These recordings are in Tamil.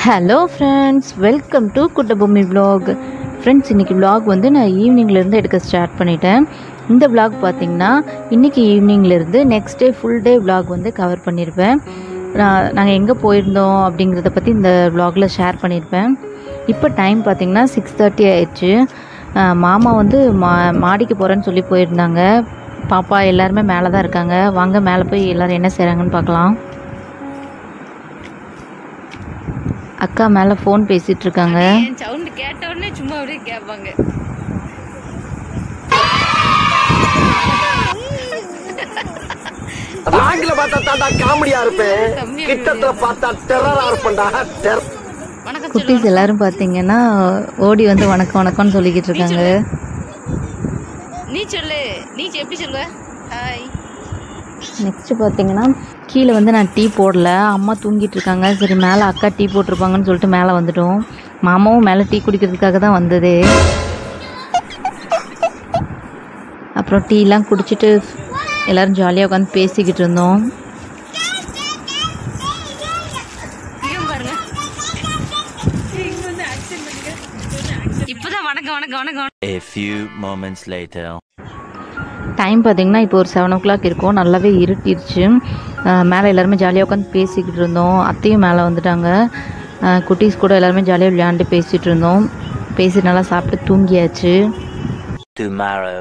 Hello friends welcome to Kuttabommi vlog friends இன்றைக்கி vlog வந்து நான் ஈவினிங்லேருந்து எடுக்க ஸ்டார்ட் பண்ணிட்டேன் இந்த vlog பார்த்திங்கன்னா இன்றைக்கி ஈவினிங்லேருந்து next day full day vlog வந்து கவர் பண்ணியிருப்பேன் நான் நாங்கள் எங்கே போயிருந்தோம் அப்படிங்கிறத பற்றி இந்த vlogல ஷேர் பண்ணியிருப்பேன் இப்போ டைம் பார்த்திங்கன்னா சிக்ஸ் தேர்ட்டி ஆயிடுச்சு அஹ் மாமா வந்து மா மாடிக்கு போகிறேன்னு சொல்லி போயிருந்தாங்க பாப்பா எல்லாருமே மேலே தான் இருக்காங்க வாங்க மேலே போய் எல்லோரும் என்ன செய்கிறாங்கன்னு பார்க்கலாம் அக்கா மேலே ஃபோன் பேசிகிட்டு இருக்காங்க என் சவுண்ட் கேட்ட உடனே சும்மா அப்படியே கேட்பாங்க ஆங்கில பார்த்தா தாண்டா காமெடியா இருப்பேன் தம்பி கிட்டத்துல பார்த்தா டெரரா இருப்பேன்டா டெரர் வணக்கம் குட்டீஸ் எல்லாரும் பார்த்தீங்கன்னா ஓடி வந்து வணக்கம் வணக்கம்னு சொல்லிக்கிட்டு இருக்காங்க நீ சொல்லு நீ சொ- எப்படி சொல்லுவ ஹாய் நெக்ஸ்ட் பார்த்தீங்கன்னா கீழே வந்து நான் டீ போடல அம்மா தூங்கிட்டு இருக்காங்க சரி மேலே அக்கா டீ போட்டிருப்பாங்கன்னு சொல்லிட்டு மேலே வந்துட்டோம் மாமாவும் மேலே டீ குடிக்கிறதுக்காக தான் வந்ததே அப்புறம் டீலாம் குடிச்சிட்டு எல்லாரும் ஜாலியாக உட்காந்து பேசிக்கிட்டு இருந்தோம் இங்க பாருங்க இப்பதான் வணக்கம் வணக்கம் வணக்கம் A few moments later. Time பார்த்தீங்கன்னா இப்போ ஒரு செவன் ஓ கிளாக் இருக்கும் நல்லாவே இருட்டிருச்சு அஹ் மேலே எல்லாருமே ஜாலியாக உட்காந்து பேசிக்கிட்டு இருந்தோம் அத்தையும் மேலே வந்துட்டாங்க அஹ் குட்டீஸ் கூட எல்லாருமே ஜாலியாக விளையாண்டு பேசிகிட்டு இருந்தோம் பேசி நல்லா சாப்பிட்டு தூங்கியாச்சு Tomorrow.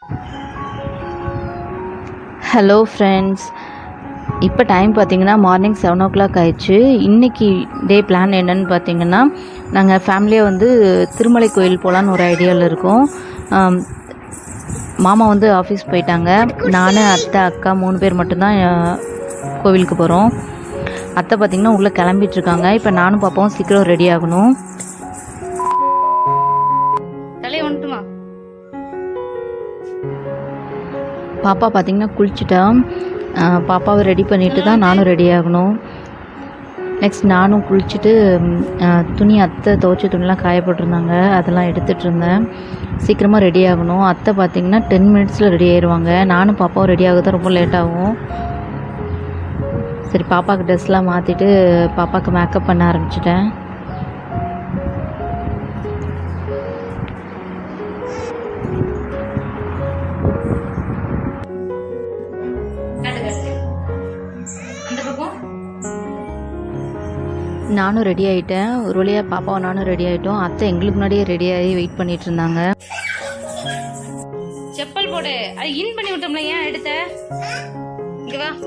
ஹலோ ஃப்ரெண்ட்ஸ் இப்போ டைம் பார்த்தீங்கன்னா மார்னிங் செவன் ஓ கிளாக் ஆயிடுச்சு இன்றைக்கி டே பிளான் என்னன்னு பார்த்தீங்கன்னா நாங்கள் ஃபேமிலியாக வந்து திருமலை கோயில் போகலான்னு ஒரு ஐடியாவில் இருக்கோம் ஆம், மாமா வந்து ஆஃபீஸ் போயிட்டாங்க நான் அத்தை அக்கா மூணு பேர் மட்டும்தான் அஹ், கோவிலுக்கு போகிறோம் அத்தை பார்த்திங்கன்னா உள்ளே கிளம்பிட்டு இருக்காங்க இப்போ நானும் பாப்பாவும் சீக்கிரம் ரெடி ஆகணும் தலையை வந்துட்டுமா பாப்பா பார்த்திங்கன்னா குளிச்சுட்டா அஹ், பாப்பாவை ரெடி பண்ணிட்டு தான் நானும் ரெடி ஆகணும் நெக்ஸ்ட் நானும் குளிச்சுட்டு ம், அஹ், துணி அத்தை துவைச்ச துணிலாம் காய போட்டிருந்தாங்க அதெல்லாம் எடுத்துகிட்டு இருந்தேன் சீக்கிரமாக ரெடி ஆகணும் அத்தை பார்த்திங்கன்னா டென் மினிட்ஸில் ரெடி ஆயிடுவாங்க நானும் பாப்பாவும் ரெடி ஆக தான் ரொம்ப லேட் ஆகும் சரி பாப்பாவுக்கு ட்ரெஸ்லாம் மாற்றிட்டு பாப்பாவுக்கு மேக்கப் பண்ண ஆரம்பிச்சிட்டேன் இந்த பக்கம் நானும் ரெடி ஆகிட்டேன் ஒரு வழியாக பாப்பாவும் நானும் ரெடி ஆகிட்டோம் அத்தை எங்களுக்கு முன்னாடியே ரெடி ஆகி வெயிட் பண்ணிட்டு இருந்தாங்க செப்பல் போடு அது இன் பண்ணி விட்டோம்ல ஏன் எடுத்த இங்க வா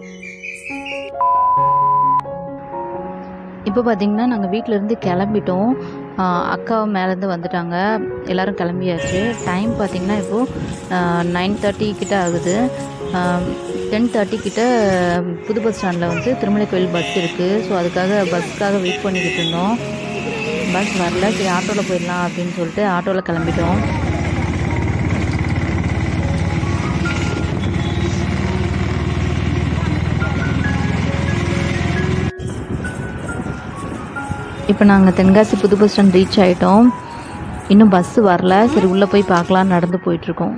இப்போ பார்த்தீங்கன்னா நாங்கள் வீட்டிலேருந்து கிளம்பிட்டோம் ஆஹ் அக்காவும் மேலேருந்து வந்துட்டாங்க எல்லாரும் கிளம்பியாச்சு டைம் பார்த்தீங்கன்னா இப்போது நைன் தேர்ட்டி கிட்ட ஆகுது டென் தேர்ட்டி கிட்ட புது பஸ் ஸ்டாண்டில் வந்து திருமலை கோயில் பஸ் இருக்குது ஸோ அதுக்காக பஸ்ஸுக்காக வெயிட் பண்ணிக்கிட்டு இருந்தோம் பஸ் வரல சரி ஆட்டோவில் போயிடலாம் அப்படின்னு சொல்லிட்டு ஆட்டோவில் கிளம்பிட்டோம் இப்போ நாங்கள் தென்காசி புது பஸ் ஸ்டாண்ட் ரீச் ஆகிட்டோம் இன்னும் பஸ்ஸு வரல சரி உள்ளே போய் பார்க்கலான்னு நடந்து போயிட்டுருக்கோம்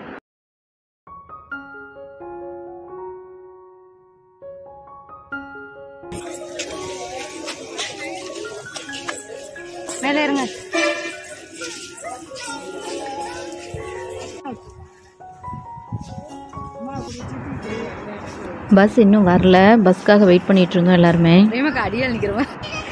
மேலே இருங்க பஸ் இன்னும் வரல பஸ்க்காக வெயிட் பண்ணிட்டு இருந்தோம் எல்லாருமே பிரேமக்கு அடியால் நிக்கிறவன்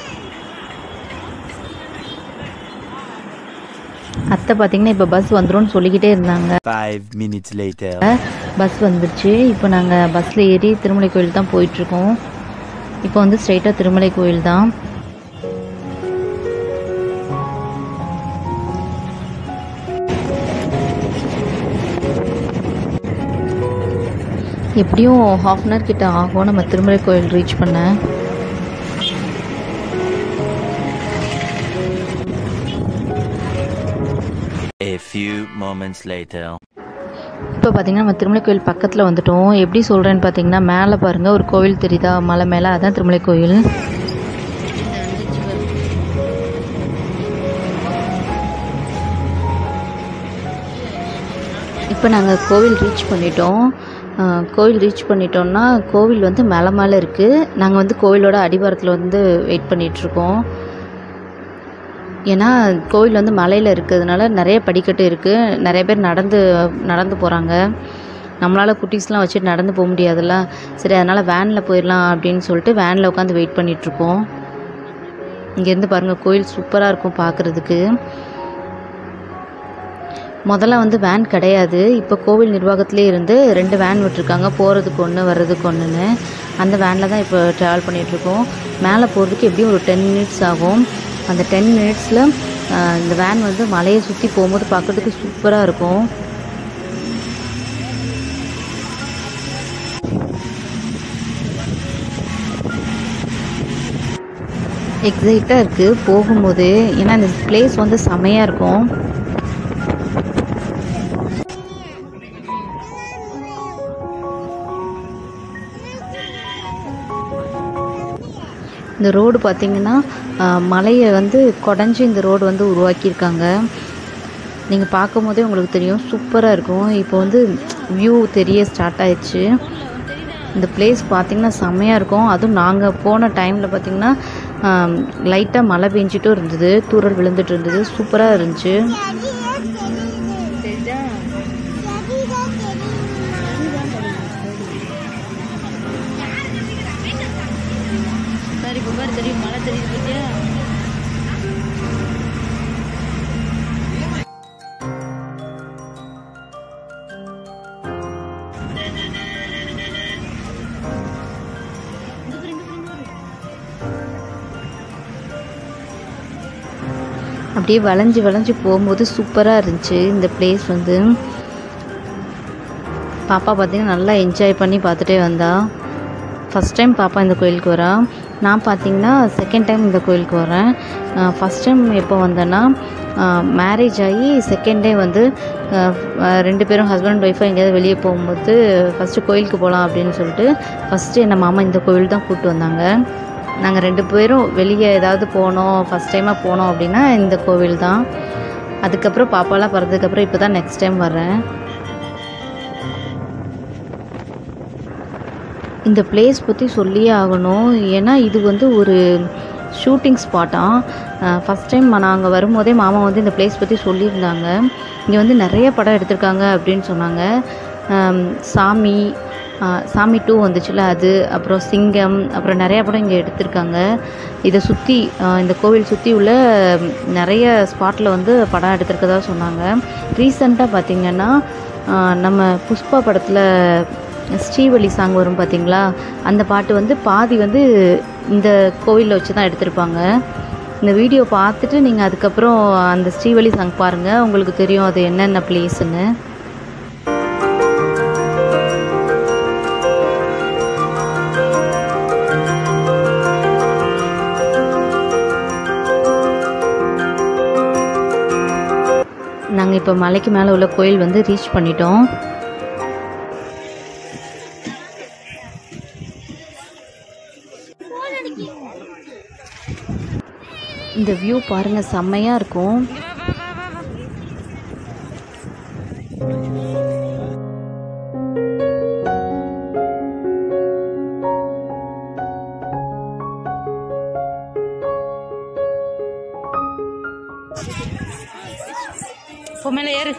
அத்தை பார்த்தீங்கன்னா இப்போ பஸ் வந்துரும்னு சொல்லிக்கிட்டே இருந்தாங்க Five minutes later. பஸ் வந்துருச்சு இப்போ நாங்கள் பஸ்ஸில் ஏறி திருமலை கோயில் தான் போயிட்டுருக்கோம் இப்போ வந்து ஸ்ட்ரைட்டாக திருமலை கோயில் தான் எப்படியும் ஹாஃப் அன் ஹவர் கிட்ட ஆகும் நம்ம திருமலை கோயில் ரீச் பண்ண A few moments later. இப்போ பார்த்தீங்கன்னா நம்ம திருமலை கோயில் பக்கத்தில் வந்துட்டோம் எப்படி சொல்கிறேன்னு பார்த்தீங்கன்னா மேலே பாருங்கள் ஒரு கோவில் தெரியுதா மலை மேலே அதான் திருமலை கோயில் இப்போ நாங்கள் கோவில் ரீச் பண்ணிட்டோம் அஹ், கோவில் ரீச் பண்ணிட்டோம்னா கோவில் வந்து மலை மேலே இருக்குது நாங்கள் வந்து கோவிலோட அடிவாரத்தில் வந்து வெயிட் பண்ணிகிட்ருக்கோம் ஏன்னா கோவில் வந்து மலையில் இருக்கிறதுனால நிறைய படிக்கட்டு இருக்குது நிறைய பேர் நடந்து நடந்து போகிறாங்க நம்மளால் குட்டீஸ்லாம் வச்சுட்டு நடந்து போக முடியாதுல்ல சரி அதனால் வேனில் போயிடலாம் அப்படின்னு சொல்லிட்டு வேனில் உட்காந்து வெயிட் பண்ணிகிட்ருக்கோம் இங்கேருந்து பாருங்கள் கோயில் சூப்பராக இருக்கும் பார்க்குறதுக்கு முதல்ல வந்து வேன் கிடையாது இப்போ கோவில் நிர்வாகத்திலே இருந்து ரெண்டு வேன் விட்டுருக்காங்க போகிறதுக்கு ஒன்று வர்றதுக்கு ஒன்றுன்னு அந்த வேனில் தான் இப்போ ட்ராவல் பண்ணிகிட்ருக்கோம் மேலே போகிறதுக்கு எப்படியும் ஒரு டென் மினிட்ஸ் ஆகும் அந்த டென் மினிட்ஸில் இந்த வேன் வந்து மலையை சுற்றி போகும்போது பார்க்குறதுக்கு சூப்பராக இருக்கும் எக்ஸைட்டாக இருக்குது போகும்போது ஏன்னா இந்த பிளேஸ் வந்து செமையாக இருக்கும் இந்த ரோடு பார்த்திங்கன்னா மலையை வந்து குடஞ்சி இந்த ரோடு வந்து உருவாக்கியிருக்காங்க நீங்கள் பார்க்கும் போதே உங்களுக்கு தெரியும் சூப்பராக இருக்கும் இப்போ வந்து வியூ தெரிய ஸ்டார்ட் ஆயிடுச்சு இந்த பிளேஸ் பார்த்திங்கன்னா செம்மையாக இருக்கும் அதுவும் நாங்கள் போன டைமில் பார்த்திங்கன்னா லைட்டாக மழை பெஞ்சிட்டும் இருந்தது தூரல் விழுந்துட்டு இருந்தது சூப்பராக இருந்துச்சு சரி இப்போ பாரு தெரியும் மழை தெரியுது பார்த்தியா அப்படியே வளைஞ்சு வளைஞ்சு போகும்போது சூப்பராக இருந்துச்சு இந்த பிளேஸ் வந்து பாப்பா பார்த்தீங்கன்னா நல்லா என்ஜாய் பண்ணி பார்த்துட்டே வந்தா ஃபஸ்ட் டைம் பாப்பா இந்த கோயிலுக்கு வரா நான் பார்த்தீங்கன்னா செகண்ட் டைம் இந்த கோயிலுக்கு வரேன் ஃபஸ்ட் டைம் எப்போ வந்தேன்னா மேரேஜ் ஆகி செகண்ட் டே வந்து அஹ், அஹ், ரெண்டு பேரும் ஹஸ்பண்ட் ஒய்ஃபாக எங்கேயாவது வெளியே போகும்போது ஃபஸ்ட்டு கோயிலுக்கு போகலாம் அப்படின்னு சொல்லிட்டு ஃபஸ்ட்டு என்ன மாமா இந்த கோயில் தான் கூப்பிட்டு வந்தாங்க நாங்கள் ரெண்டு பேரும் வெளியே ஏதாவது போனோம் ஃபஸ்ட் டைமாக போனோம் அப்படின்னா இந்த கோவில் தான் அதுக்கப்புறம் பாப்பாலாம் பிறந்ததுக்கப்புறம் இப்போ தான் நெக்ஸ்ட் டைம் வர்றேன் இந்த பிளேஸ் பற்றி சொல்லியே ஆகணும் ஏன்னா இது வந்து ஒரு ஷூட்டிங் ஸ்பாட்டாம் ஃபஸ்ட் டைம் நாங்கள் வரும்போதே மாமா வந்து இந்த பிளேஸ் பற்றி சொல்லியிருந்தாங்க இங்கே வந்து நிறைய படம் எடுத்திருக்காங்க அப்படின்னு சொன்னாங்க ஆம், சாமி ஆ, சாமி டூ வந்துச்சுல அது அப்புறம் சிங்கம் அப்புறம் நிறைய படம் இங்கே எடுத்திருக்காங்க இதை சுற்றி இந்த கோவில் சுற்றி உள்ள ம், நிறைய ஸ்பாட்டில் வந்து படம் எடுத்திருக்கதா சொன்னாங்க ரீசண்டாக பார்த்திங்கன்னா ஆ, நம்ம புஷ்பா படத்தில் ஸ்ரீவள்ளி சாங் வரும் பார்த்தீங்களா அந்த பாட்டு வந்து பாதி வந்து இந்த கோவிலில் வச்சு தான் எடுத்திருப்பாங்க இந்த வீடியோ பார்த்துட்டு நீங்கள் அதுக்கப்புறம் அந்த ஸ்ரீவள்ளி சாங் பாருங்கள் உங்களுக்கு தெரியும் அது என்னென்ன பிளேஸுன்னு நாங்கள் இப்போ மலைக்கு மேலே உள்ள கோயில் வந்து ரீச் பண்ணிட்டோம் இந்த வியூ பாருங்கள் செம்மையாக இருக்கும் போ மேலே ஏறு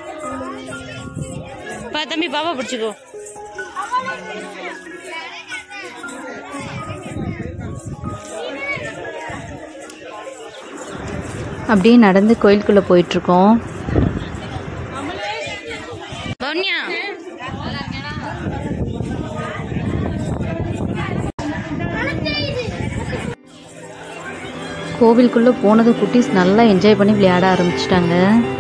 பா தம்பி பாப்பா பிடிச்சிக்கோ அப்படியே நடந்து கோயிலுக்குள்ளே போயிட்டுருக்கோம் பவன்யா கோவிலுக்குள்ளே போனது குட்டீஸ் நல்லா என்ஜாய் பண்ணி விளையாட ஆரம்பிச்சிட்டாங்க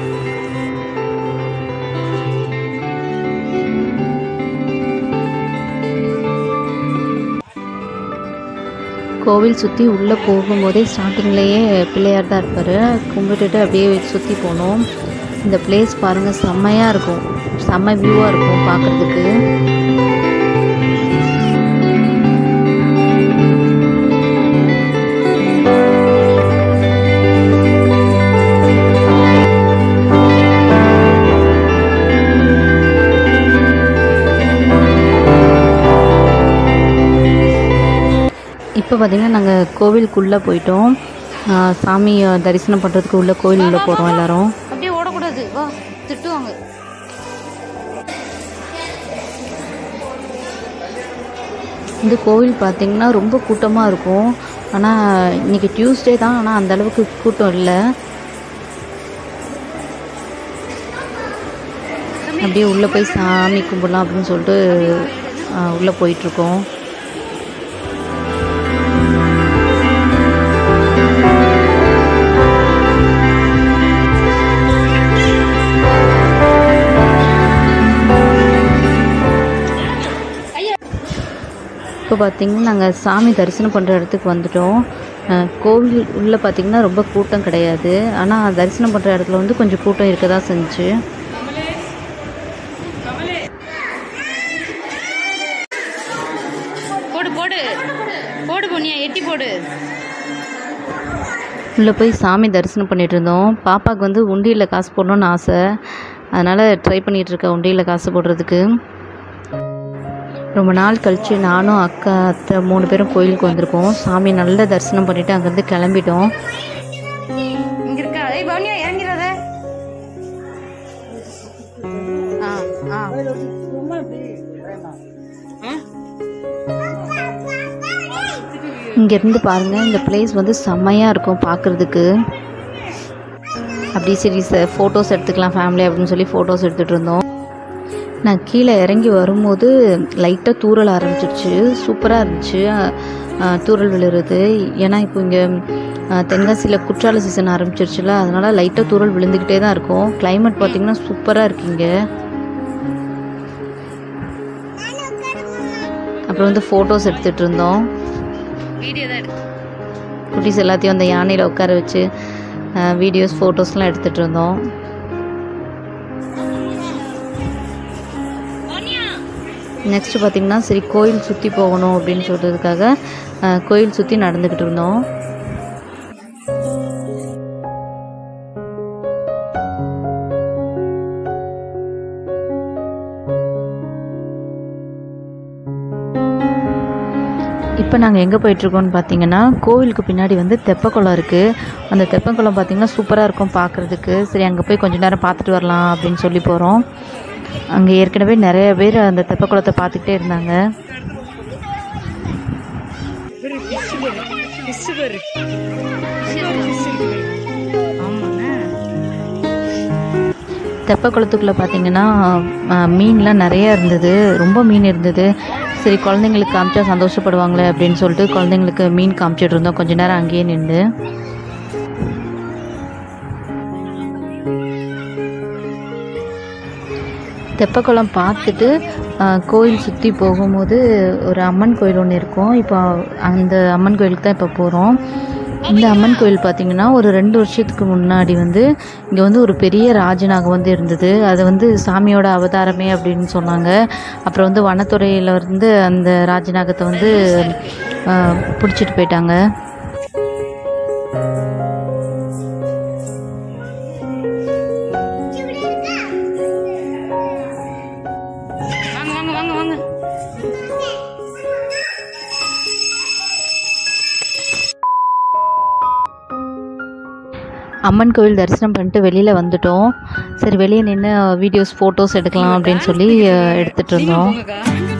கோவில் சுற்றி உள்ளே போகும்போதே ஸ்டார்டிங்லேயே பிள்ளையார் தான் இருப்பார் கும்பிட்டுட்டு அப்படியே சுற்றி போனோம் இந்த பிளேஸ் பாருங்கள் செம்மையாக இருக்கும் செம்ம வியூவாக இருக்கும் பார்க்குறதுக்கு இப்போ பார்த்திங்கன்னா நாங்கள் கோவிலுக்குள்ளே போயிட்டோம் ஆஹ் சாமி தரிசனம் பண்ணுறதுக்கு உள்ள கோயில் உள்ள போகிறோம் எல்லாரும் அப்படியே ஓடக்கூடாது வா திட்டுவாங்க இந்த கோவில் பார்த்திங்கன்னா ரொம்ப கூட்டமாக இருக்கும் ஆனால் இன்றைக்கி டியூஸ்டே தான் ஆனால் அந்த அளவுக்கு கூட்டம் இல்லை அப்படியே உள்ளே போய் சாமி கும்பிடலாம் அப்படின்னு சொல்லிட்டு ஆஹ் உள்ளே போயிட்டுருக்கோம் இப்போ பார்த்திங்கன்னா நாங்கள் சாமி தரிசனம் பண்ணுற இடத்துக்கு வந்துட்டோம் அஹ் கோவில் உள்ளே பார்த்திங்கன்னா ரொம்ப கூட்டம் கிடையாது ஆனால் தரிசனம் பண்ணுற இடத்துல வந்து கொஞ்சம் கூட்டம் இருக்க தான் செஞ்சுச்சு போடு போடு போடு பொன்னியா எட்டி போடு உள்ளே போய் சாமி தரிசனம் பண்ணிட்டு இருந்தோம் பாப்பாவுக்கு வந்து உண்டியில் காசு போடணும்னு ஆசை அதனால் ட்ரை பண்ணிகிட்டு இருக்கேன் உண்டியில் காசு போடுறதுக்கு ரொம்ப நாள் கழித்து நானும் அக்கா அத்தை மூணு பேரும் கோயிலுக்கு வந்திருக்கோம் சாமி நல்லா தரிசனம் பண்ணிவிட்டு அங்கேருந்து கிளம்பிட்டோம் இங்க இருக்கா ஏய் பவனியா இறங்கிறாத ஆ ஆ இங்கேருந்து பாருங்கள் இந்த பிளேஸ் வந்து செம்மையாக இருக்கும் பார்க்குறதுக்கு அப்படி சரி சார் ஃபோட்டோஸ் எடுத்துக்கலாம் ஃபேமிலி அப்படின்னு சொல்லி ஃபோட்டோஸ் எடுத்துகிட்டு இருந்தோம் நான் கீழே இறங்கி வரும்போது லைட்டாக தூறல் ஆரம்பிச்சிருச்சு சூப்பராக இருந்துச்சு அஹ், தூறல் விழுறது ஏன்னா இப்போ இங்கே தென்காசியில் குற்றால சீசன் ஆரம்பிச்சிருச்சுல அதனால் லைட்டாக தூறல் விழுந்துக்கிட்டே தான் இருக்கும் climate பார்த்திங்கன்னா சூப்பராக இருக்குங்க அப்புறம் வந்து ஃபோட்டோஸ் எடுத்துகிட்டு இருந்தோம் வீடியோ தான் எடு குட்டீஸ் எல்லாத்தையும் அந்த யானையில் உட்கார வச்சு வீடியோஸ் ஃபோட்டோஸ்லாம் எடுத்துகிட்டு இருந்தோம் நெக்ஸ்ட்டு பார்த்திங்கன்னா சரி கோயில் சுற்றி போகணும் அப்படின்னு சொல்கிறதுக்காக அஹ், கோயில் சுற்றி நடந்துக்கிட்டு இருந்தோம் இப்போ நாங்கள் எங்கே போயிட்டுருக்கோம்னு பார்த்தீங்கன்னா கோவிலுக்கு பின்னாடி வந்து தெப்பக்குளம் இருக்குது அந்த தெப்பக்குளம் பார்த்திங்கன்னா சூப்பராக இருக்கும் பார்க்குறதுக்கு சரி அங்கே போய் கொஞ்ச நேரம் பார்த்துட்டு வரலாம் அப்படின்னு சொல்லி போகிறோம் அங்கே ஏற்கனவே நிறைய பேர் அந்த தெப்பக்குளத்தை பார்த்துக்கிட்டே இருந்தாங்க தெப்பக்குளத்துக்குள்ளே பார்த்தீங்கன்னா அஹ், மீன்லாம் நிறைய இருந்தது ரொம்ப மீன் இருந்தது சரி குழந்தைங்களுக்கு காமிச்சா சந்தோஷப்படுவாங்களே அப்படின்னு சொல்லிட்டு குழந்தைங்களுக்கு மீன் காமிச்சிட்டு இருந்தோம் கொஞ்ச நேரம் அங்கேயே நின்று தெப்பக்குளம் பார்த்துட்டு அஹ், கோயில் சுற்றி போகும்போது ஒரு அம்மன் கோயில் ஒன்று இருக்கும் இப்போ அந்த அம்மன் கோயிலுக்கு தான் இப்போ போகிறோம் இந்த அம்மன் கோயில் பார்த்திங்கன்னா ஒரு ரெண்டு வருஷத்துக்கு முன்னாடி வந்து இங்கே வந்து ஒரு பெரிய ராஜநாகம் வந்து இருந்தது அது வந்து சாமியோட அவதாரமே அப்படின்னு சொன்னாங்க அப்புறம் வந்து வனத்துறையில் வந்து அந்த ராஜநாகத்தை வந்து அஹ், பிடிச்சிட்டு போயிட்டாங்க வாங்க வாங்க வாங்க வாங்க அம்மன் கோவில் தரிசனம் பண்ணிட்டு வெளியில் வந்துட்டோம் சரி வெளியே நின்று வீடியோஸ் ஃபோட்டோஸ் எடுக்கலாம் அப்படின்னு சொல்லி அஹ், எடுத்துகிட்டு இருந்தோம் போங்கக்கா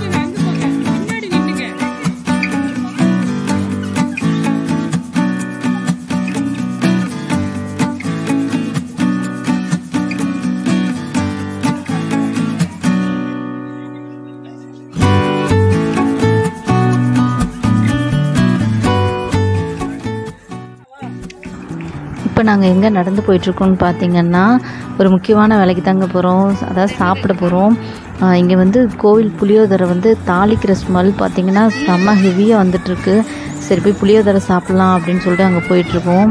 இப்போ நாங்கள் எங்கே நடந்து போயிட்டுருக்கோம்னு பார்த்தீங்கன்னா ஒரு முக்கியமான வேலைக்கு தாங்க போகிறோம் அதாவது சாப்பிட போகிறோம் இங்கே வந்து கோவில் புளியோதரை வந்து தாளிக்கிற ஸ்மெல் பார்த்தீங்கன்னா செம்ம ஹெவியாக வந்துட்டுருக்கு சரி போய் புளியோதரை சாப்பிட்லாம் அப்படின்னு சொல்லிட்டு அங்கே போயிட்டுருக்கோம்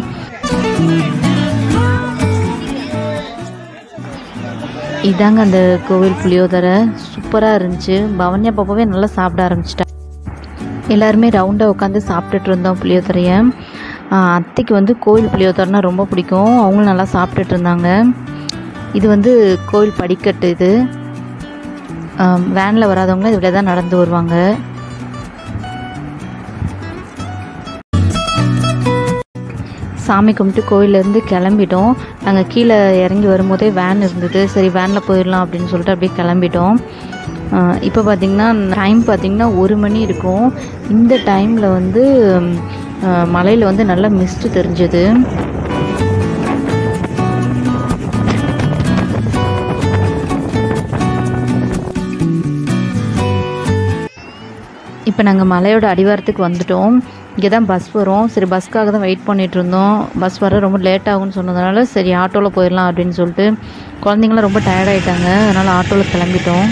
இதாங்க அந்த கோவில் புளியோதரை சூப்பராக இருந்துச்சு பவன்யா பாப்பாவே நல்லா சாப்பிட ஆரம்பிச்சிட்டா எல்லாருமே ரவுண்டாக உட்காந்து சாப்பிட்டுட்டு இருந்தோம் புளியோதரையை ஆஹ் அத்தைக்கு வந்து கோவில் புளியோதரைனா ரொம்ப பிடிக்கும் அவங்களும் நல்லா சாப்பிட்டுட்டு இருந்தாங்க இது வந்து கோவில் படிக்கட்டு இது வேனில் வராதவங்க இதில் தான் நடந்து வருவாங்க சாமி கும்பிட்டு கோயிலேருந்து கிளம்பிட்டோம் நாங்கள் கீழே இறங்கி வரும்போதே வேன் இருந்தது சரி வேனில் போயிடலாம் அப்படின்னு சொல்லிட்டு அப்படியே கிளம்பிட்டோம் இப்போ பார்த்திங்கன்னா டைம் பார்த்திங்கன்னா ஒரு மணி இருக்கும் இந்த டைமில் வந்து மலையில் வந்து நல்லா மிஸ்ட்டு தெரிஞ்சது இப்போ நாங்கள் மலையோட அடிவாரத்துக்கு வந்துட்டோம் இங்கே தான் பஸ் வரும் சரி பஸ்க்காக தான் வெயிட் பண்ணிட்டு இருந்தோம் பஸ் வர ரொம்ப லேட் ஆகும்னு சொன்னதுனால சரி ஆட்டோவில் போயிடலாம் அப்படின்னு சொல்லிட்டு குழந்தைங்களாம் ரொம்ப டயர்ட் ஆயிட்டாங்க அதனால் ஆட்டோவில் கிளம்பிட்டோம்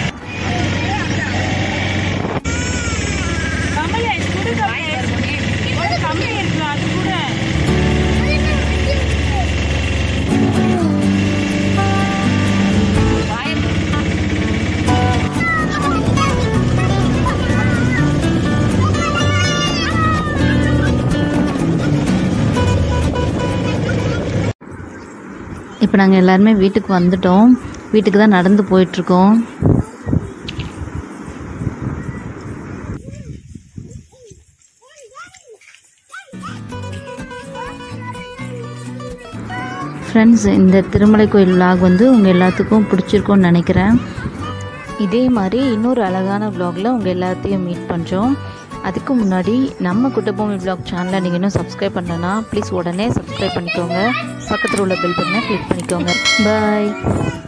இப்போ நாங்கள் எல்லாருமே வீட்டுக்கு வந்துட்டோம் வீட்டுக்கு தான் நடந்து போயிட்டுருக்கோம் ஃப்ரெண்ட்ஸ் இந்த திருமலை கோயில் விலாக் வந்து உங்கள் எல்லாத்துக்கும் பிடிச்சிருக்கும்னு நினைக்கிறேன் இதே மாதிரி இன்னொரு அழகான vlogல உங்கள் எல்லாத்தையும் மீட் பண்ணுறோம் அதுக்கு முன்னாடி நம்ம குட்டபூமி vlog சேனலை நீங்கள் இன்னும் சப்ஸ்கிரைப் பண்ணலன்னா ப்ளீஸ் உடனே சப்ஸ்கிரைப் பண்ணிக்கோங்க பக்கத்தில் உள்ள பெல் பட்டனை கிளிக் பண்ணிக்கோங்க பாய்